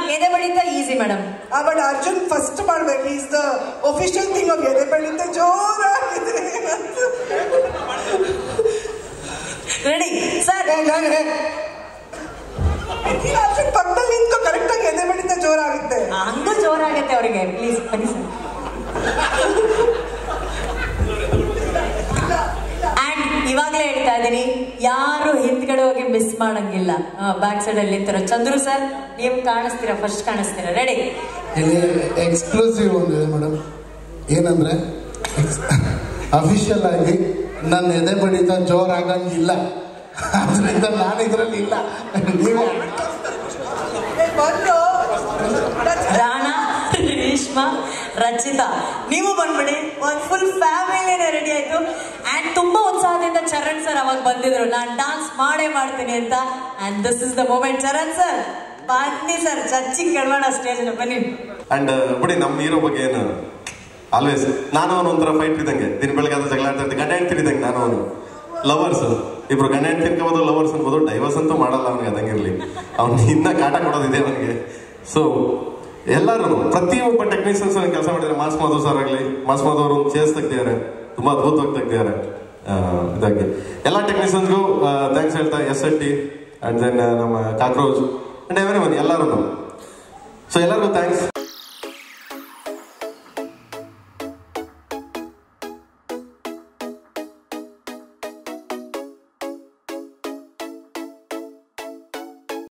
ಎದೆ ಬಡಿತ easy madam but Arjun first ಮಾಡ್ಬೇಕು is the official thing of ಎದೆ ಬಡಿತ ಜೋರಾಗಿದೆ ರೆಡಿ ಸರ್ ಅರ್ಜುನ್ ಪಕ್ಕದಲ್ಲಿ ನಿಂತ್ಕೊ ಕರೆಕ್ಟ್ ಆಗಿ ಎದೆ ಬಡಿತ ಜೋರಾಗುತ್ತೆ ಹಂಗೂ ಜೋರಾಗತ್ತೆ ಅವರಿಗೆ ಪ್ಲೀಸ್ ಬನ್ನಿ ಸರ್ ಅಂಡ್ ಇವಾಗಲೇ ಹೇಳ್ತಾ ಇದ್ದೀನಿ ಯಾರು ಹಿಂದ್ಗಡೆ ಹೋಗಿ ಮಿಸ್ ಮಾಡಂಗಿಲ್ಲ ಬ್ಯಾಕ್ ಸೈಡ್ ಅಲ್ಲಿ ನಿಂತಿರೋ ಚಂದ್ರು ಸರ್ ನೀವು ಕಾಣಿಸ್ತೀರಾ ಫಸ್ಟ್ ಕಾಣಿಸ್ತೀರಾ ರೆಡಿ ಇಲ್ಲಿ ಎಕ್ಸ್ಕ್ಲೂಸಿವ್ ಒಂದಿದೆ ಮೇಡಮ್ ಏನಂದ್ರೆ ಅಫಿಷಿಯಲ್ ಆಗಿ ನನ್ನ ಎದೆ ಬಡಿತ ಜೋರಾಗಂಗಿಲ್ಲ ಅದರಿಂದ ನಾನು ಇದರಲ್ಲಿ ಇಲ್ಲ ನೀವೇ ಏ, ಬಂದ್ರು ರಾಣಾ ರೇಷ್ಮಾ ರಚಿತಾ ನೀವು ಬಂದ್ಬಿಡಿ ಒಂದು ಫುಲ್ ಫ್ಯಾಮಿಲಿನೇ ರೆಡಿ ಆಯ್ತು ಅಂಡ್ ತುಂಬಾ ಉತ್ಸಾಹದಿಂದ ಚರಣ್ ಸರ್ ಅವಾಗ ಬಂದಿದ್ರು ನಾನು ಡಾನ್ಸ್ ಮಾಡೇ ಮಾಡ್ತೀನಿ ಅಂತ and this is the moment Charan sir ಬನ್ನಿ ಸರ್ ಚಚ್ಚಿ ಕೆಳಬೇಡ ಸ್ಟೇಜ್ ಬನ್ನಿ ಅಂಡ್ ಬಿಡಿ ನಮ್ಮ ಹೀರೋ ಬಗ್ಗೆ ಏನು ಆಲ್ವೇಸ್ ನಾನು ಅವನು ಒಂಥರ ಫೈಟ್ ಇದ್ದಂಗೆ ದಿನ ಬೆಳಗ್ಗೆ ಅದು ಜಗಳ ಆಡ್ತಾ ಇದ್ದೆ ಗಂಡ ಹೆಂಡ್ತಿ ಇದ್ದಂಗೆ ನಾನು ಅವನು ಲವರ್ಸ್ ಇಬ್ರು ಗಂಡ ಹೆಂಡ್ತಿ ತಿನ್ಕೋಬೋದು ಲವರ್ಸ್ ಅನ್ಬೋದು ಡೈವರ್ಸ್ ಅಂತೂ ಮಾಡಲ್ಲ ಅವನಿಗೆ ಅದಂಗಿರ್ಲಿ ಅವ್ನು ಇನ್ನ ಕಾಟ ಕೊಡೋದಿದೆ ಅವನಿಗೆ ಸೊ ಎಲ್ಲರೂ ಪ್ರತಿಯೊಬ್ಬ ಟೆಕ್ನಿಷಿಯನ್ಸ್ ಕೆಲಸ ಮಾಡಿದ್ದಾರೆ ಮಾಸ್ ಮಾಧವ್ ಸರ್ ಆಗಲಿ ಮಾಸ್ ಮಾಧವ್ ಅವರು ಚೇಸ್ ತೆಗ್ದಿದ್ದಾರೆ ತುಂಬಾ ಅದ್ಭುತವಾಗಿ ತೆಗ್ದಿದ್ದಾರೆ ಆ, ಇದಾಗಿ ಎಲ್ಲ ಟೆಕ್ನಿಷಿಯನ್ಸ್ಗೂ ಥ್ಯಾಂಕ್ಸ್ ಹೇಳ್ತಾ S L T and then ನಮ್ಮ ಕಾಕ್ರೋಚ್ ಅಂಡ್ ಎವ್ರಿ ಒನ್ ಎಲ್ಲರೂ ಸೊ ಎಲ್ಲರಿಗೂ ಥ್ಯಾಂಕ್ಸ್